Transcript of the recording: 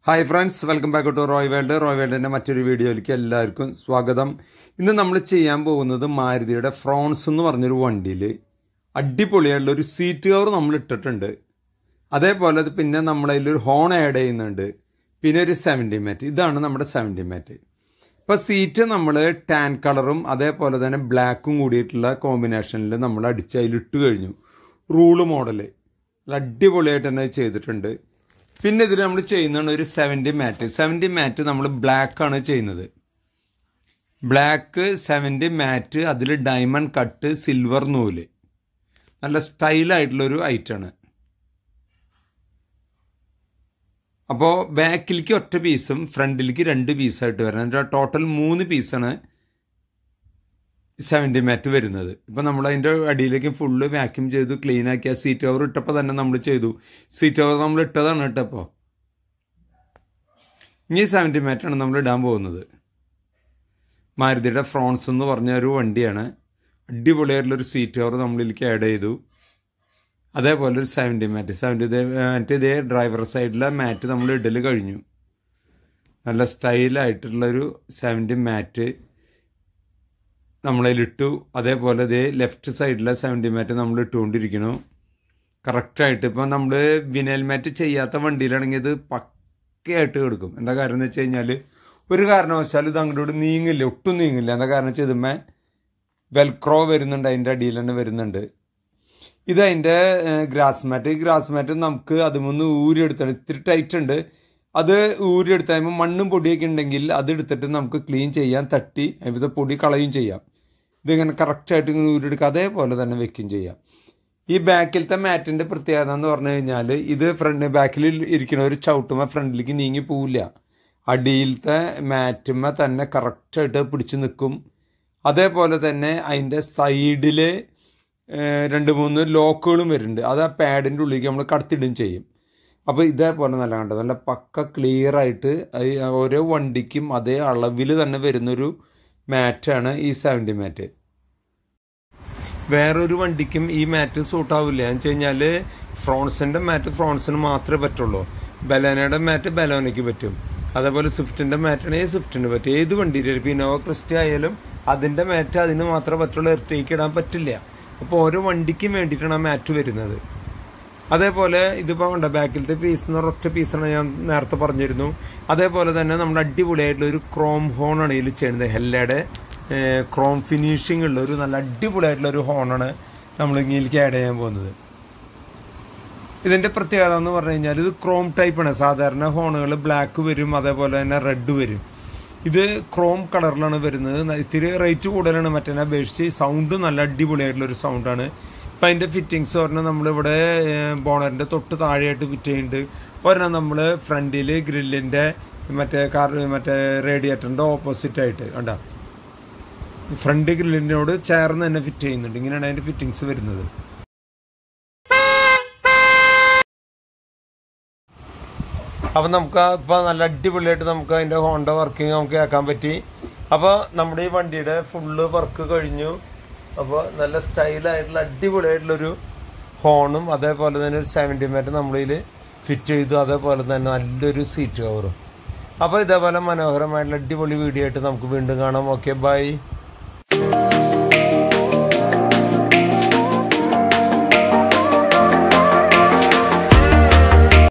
hi friends welcome back to Roy world Roy വേൾഡിന്റെ മറ്റൊരു വീഡിയോയിലേക്ക് എല്ലാവർക്കും സ്വാഗതം ഇന്ന് നമ്മൾ ചെയ്യാൻ പോകുന്നത് മാരുതിയുടെ ഫ്രോൺസ് എന്ന് പറഞ്ഞൊരു വണ്ടിയിൽ അടിപൊളിയായിട്ടുള്ള ഒരു സീറ്റ് കവർ നമ്മൾ ഇട്ടിട്ടുണ്ട് അതേപോലെ അത് പിന്നെ നമ്മളതിലൊരു ഹോൺ ആഡ് ചെയ്യുന്നുണ്ട് പിന്നെ ഒരു സെവൻറ്റി മാറ്റ് ഇതാണ് നമ്മുടെ സെവൻറ്റി മാറ്റ് ഇപ്പോൾ സീറ്റ് നമ്മൾ ടാൻ കളറും അതേപോലെ തന്നെ ബ്ലാക്കും കൂടിയിട്ടുള്ള കോമ്പിനേഷനിൽ നമ്മൾ അടിച്ച് അതിലിട്ട് കഴിഞ്ഞു റൂള് മോഡല് നല്ല അടിപൊളിയായിട്ട് തന്നെ ചെയ്തിട്ടുണ്ട് പിന്നെ ഇതിൽ നമ്മൾ ചെയ്യുന്നതാണ് ഒരു സെവൻറ്റി മാറ്റ് സെവൻറ്റി മാറ്റ് നമ്മൾ ബ്ലാക്ക് ആണ് ചെയ്യുന്നത് ബ്ലാക്ക് സെവൻറ്റി മാറ്റ് അതിൽ ഡയമണ്ട് കട്ട് സിൽവർ നൂല് നല്ല സ്റ്റൈലായിട്ടുള്ളൊരു ഐറ്റാണ് അപ്പോൾ ബാക്കിലേക്ക് ഒറ്റ പീസും ഫ്രണ്ടിലേക്ക് രണ്ട് പീസായിട്ട് വരണം ടോട്ടൽ മൂന്ന് പീസാണ് സെവൻറ്റി മാറ്റ് വരുന്നത് ഇപ്പം നമ്മൾ അതിൻ്റെ അടിയിലേക്ക് ഫുള്ള് വാക്യൂം ചെയ്തു ക്ലീൻ ആക്കി ആ സീറ്റ് കവർ ഇട്ടപ്പോൾ തന്നെ നമ്മൾ ചെയ്തു സീറ്റ് കവർ നമ്മൾ ഇട്ടതാണ് ഇട്ടപ്പോൾ ഇനി സെവൻറ്റി മാറ്റാണ് നമ്മൾ ഇടാൻ പോകുന്നത് മാരുതിയുടെ ഫ്രോൺസ് എന്ന് പറഞ്ഞ ഒരു വണ്ടിയാണ് അടിപൊളിയായിട്ടുള്ളൊരു സീറ്റ് കവർ നമ്മളിലേക്ക് ആഡ് ചെയ്തു അതേപോലെ ഒരു സെവൻറ്റി മാറ്റ് സെവൻറ്റി മാറ്റ് ഇതേ ഡ്രൈവർ സൈഡിലെ മാറ്റ് നമ്മൾ ഇടൽ കഴിഞ്ഞു നല്ല സ്റ്റൈലായിട്ടുള്ളൊരു സെവൻറ്റി മാറ്റ് നമ്മളതിലിട്ടു അതേപോലെ ഇതേ ലെഫ്റ്റ് സൈഡിലെ സെവൻറ്റി മാറ്റ് നമ്മൾ ഇട്ടുകൊണ്ടിരിക്കുന്നു കറക്റ്റായിട്ട് ഇപ്പം നമ്മൾ വിനൽ മാറ്റ് ചെയ്യാത്ത വണ്ടിയിലാണെങ്കിൽ ഇത് പക്കയായിട്ട് കിടക്കും എന്താ കാരണം എന്ന് വെച്ച് കഴിഞ്ഞാൽ ഒരു കാരണവശാലും ഇത് അങ്ങോട്ട് നീങ്ങില്ല ഒട്ടും നീങ്ങില്ല എന്താ കാരണം വെച്ചാൽ ഇതുമ്മേ വെൽക്രോ വരുന്നുണ്ട് അതിൻ്റെ അടിയിൽ തന്നെ വരുന്നുണ്ട് ഇത് അതിൻ്റെ ഗ്രാസ് മാറ്റ് ഈ ഗ്രാസ് മാറ്റ് നമുക്ക് അതിമൊന്ന് ഊരിയെടുത്താണ് ഇത്തിരി ടൈറ്റ് ഉണ്ട് അത് ഊരിയെടുത്ത് കഴിയുമ്പോൾ മണ്ണും പൊടിയൊക്കെ ഉണ്ടെങ്കിൽ അത് എടുത്തിട്ട് നമുക്ക് ക്ലീൻ ചെയ്യാൻ തട്ടി അതിൻ്റെ പൊടി കളയും ചെയ്യാം ഇതിങ്ങനെ കറക്റ്റായിട്ട് ഇങ്ങനെ ഊരിയെടുക്കുക അതേപോലെ തന്നെ വെക്കുകയും ചെയ്യാം ഈ ബാക്കിലത്തെ മാറ്റിൻ്റെ പ്രത്യേകത എന്ന് പറഞ്ഞു കഴിഞ്ഞാൽ ഇത് ഫ്രണ്ട് ബാക്കിൽ ഇരിക്കുന്ന ഒരു ചവിട്ടുമ്പോൾ ഫ്രണ്ടിലേക്ക് നീങ്ങി പോവില്ല അടിയിലത്തെ മാറ്റുമ്മ തന്നെ കറക്റ്റായിട്ട് പിടിച്ച് നിൽക്കും അതേപോലെ തന്നെ അതിൻ്റെ സൈഡിൽ രണ്ട് മൂന്ന് ലോക്കുകളും വരുന്നുണ്ട് അത് ആ പാഡിൻ്റെ ഉള്ളിലേക്ക് നമ്മൾ കടത്തിടുകയും ചെയ്യും അപ്പോൾ ഇതേപോലെ നല്ല കണ്ടത് നല്ല പക്ക ക്ലിയർ ആയിട്ട് ഓരോ വണ്ടിക്കും അതേ അളവിൽ തന്നെ വരുന്നൊരു മാറ്റാണ് ഈ സെവൻറ്റി മാറ്റ് വേറൊരു വണ്ടിക്കും ഈ മാറ്റ് സൂട്ട് ആവില്ല എന്ന് വെച്ച് കഴിഞ്ഞാൽ ഫ്രോൺസിന്റെ മാറ്റ് ഫ്രോൺസിന് മാത്രമേ പറ്റുള്ളൂ ബലോനയുടെ മാറ്റ് ബലോനയ്ക്ക് പറ്റും അതേപോലെ സ്വിഫ്റ്റിന്റെ മാറ്റാണെങ്കിൽ സ്വിഫ്റ്റിന് പറ്റും ഏത് വണ്ടിയിലും ഇപ്പോൾ ഇനോവ ക്രിസ്റ്റ ആയാലും അതിന്റെ മാറ്റ് അതിന് മാത്രമേ പറ്റുള്ളൂ ഇരട്ടേക്ക് ഇടാൻ പറ്റില്ല അപ്പോൾ ഓരോ വണ്ടിക്കും വേണ്ടിയിട്ടാണ് ആ മാറ്റ് വരുന്നത് അതേപോലെ ഇതിപ്പോൾ ഉണ്ട് ബാക്കിലത്തെ പീസ് എന്ന് ഒറ്റ പീസാണ് ഞാൻ നേരത്തെ പറഞ്ഞിരുന്നു അതേപോലെ തന്നെ നമ്മുടെ അടിപൊളിയായിട്ടുള്ള ഒരു ക്രോം ഹോണാണ് ഇതിൽ ചെയ്യുന്നത് ഹെല്ലയുടെ ക്രോം ഫിനിഷിംഗ് ഉള്ള ഒരു നല്ല അടിപൊളിയായിട്ടുള്ള ഒരു ഹോണാണ് നമ്മൾ ഇങ്ങനെയൊക്കെ ആഡ് ചെയ്യാൻ പോകുന്നത് ഇതിന്റെ പ്രത്യേകത എന്ന് പറഞ്ഞു കഴിഞ്ഞാൽ ഇത് ക്രോം ടൈപ്പാണ് സാധാരണ ഹോണുകൾ ബ്ലാക്ക് വരും അതേപോലെ തന്നെ റെഡ് വരും ഇത് ക്രോം കളറിലാണ് വരുന്നത് ഇത്തിരി റേറ്റ് കൂടുതലാണ് മറ്റേ അപേക്ഷിച്ച് സൗണ്ട് നല്ല അടിപൊളിയായിട്ടുള്ള ഒരു സൗണ്ടാണ് ഇപ്പം അതിൻ്റെ ഫിറ്റിങ്സ് പറഞ്ഞാൽ നമ്മളിവിടെ ബോണറിൻ്റെ തൊട്ട് താഴെയായിട്ട് ഫിറ്റ് ചെയ്യുന്നുണ്ട് ഒരെണ്ണം നമ്മൾ ഫ്രണ്ടിൽ ഗ്രില്ലിൻ്റെ മറ്റേ കാർ മറ്റേ റേഡിയേറ്ററിൻ്റെ ഓപ്പോസിറ്റ് ആയിട്ട് കണ്ടോ ഫ്രണ്ട് ഗ്രില്ലിനോട് ചേർന്ന് തന്നെ ഫിറ്റ് ചെയ്യുന്നുണ്ട് ഇങ്ങനെയാണ് അതിൻ്റെ ഫിറ്റിങ്സ് വരുന്നത് അപ്പം നമുക്ക് ഇപ്പോൾ നല്ല അടിപൊളിയായിട്ട് നമുക്ക് അതിൻ്റെ ഹോണ്ട വർക്കിംഗ് നമുക്ക് കേൾക്കാൻ പറ്റി അപ്പോൾ നമ്മുടെ ഈ വണ്ടിയുടെ ഫുള്ള് വർക്ക് കഴിഞ്ഞു അപ്പോൾ നല്ല സ്റ്റൈലായിട്ടുള്ള അടിപൊളിയായിട്ടുള്ളൊരു ഹോണും അതേപോലെ തന്നെ ഒരു സെവൻറ്റി മാറ്റ് നമ്മളിൽ ഫിറ്റ് ചെയ്തു അതേപോലെ തന്നെ നല്ലൊരു സീറ്റ് കവറും അപ്പോൾ ഇതേപോലെ മനോഹരമായിട്ടുള്ള അടിപൊളി വീഡിയോ ആയിട്ട് നമുക്ക് വീണ്ടും കാണാം ഓക്കെ ബൈ